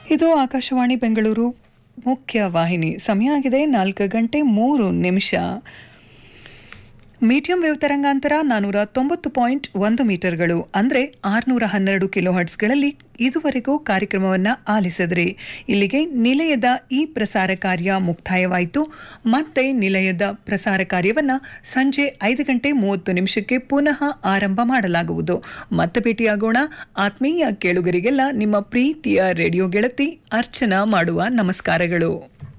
ಇದು ಆಕಾಶವಾಣಿ ಬೆಂಗಳೂರು ಮುಖ್ಯ ವಾಹಿನಿ ಸಮಯ ಆಗಿದೆ ನಾಲ್ಕು ಗಂಟೆ ಮೂರು ನಿಮಿಷ ಮೀಡಿಯಂ ವೇವ್ ತರಂಗಾಂತರ ನಾನೂರ ತೊಂಬತ್ತು ಪಾಯಿಂಟ್ ಒಂದು ಮೀಟರ್ಗಳು ಅಂದರೆ ಆರುನೂರ ಹನ್ನೆರಡು ಕಿಲೋ ಹರ್ಟ್ಸ್ಗಳಲ್ಲಿ ಇದುವರೆಗೂ ಕಾರ್ಯಕ್ರಮವನ್ನು ಆಲಿಸಿದ್ರಿ ಇಲ್ಲಿಗೆ ನಿಲಯದ ಈ ಪ್ರಸಾರ ಕಾರ್ಯ ಮುಕ್ತಾಯವಾಯಿತು ಮತ್ತೆ ನಿಲಯದ ಪ್ರಸಾರ ಕಾರ್ಯವನ್ನು ಸಂಜೆ ಐದು ಗಂಟೆ ಮೂವತ್ತು ನಿಮಿಷಕ್ಕೆ ಪುನಃ ಆರಂಭ ಮಾಡಲಾಗುವುದು ಮತ್ತೆ ಭೇಟಿಯಾಗೋಣ ಆತ್ಮೀಯ ಕೇಳುಗರಿಗೆಲ್ಲ ನಿಮ್ಮ ಪ್ರೀತಿಯ ರೇಡಿಯೋ ಗೆಳತಿ ಅರ್ಚನಾ ಮಾಡುವ ನಮಸ್ಕಾರಗಳು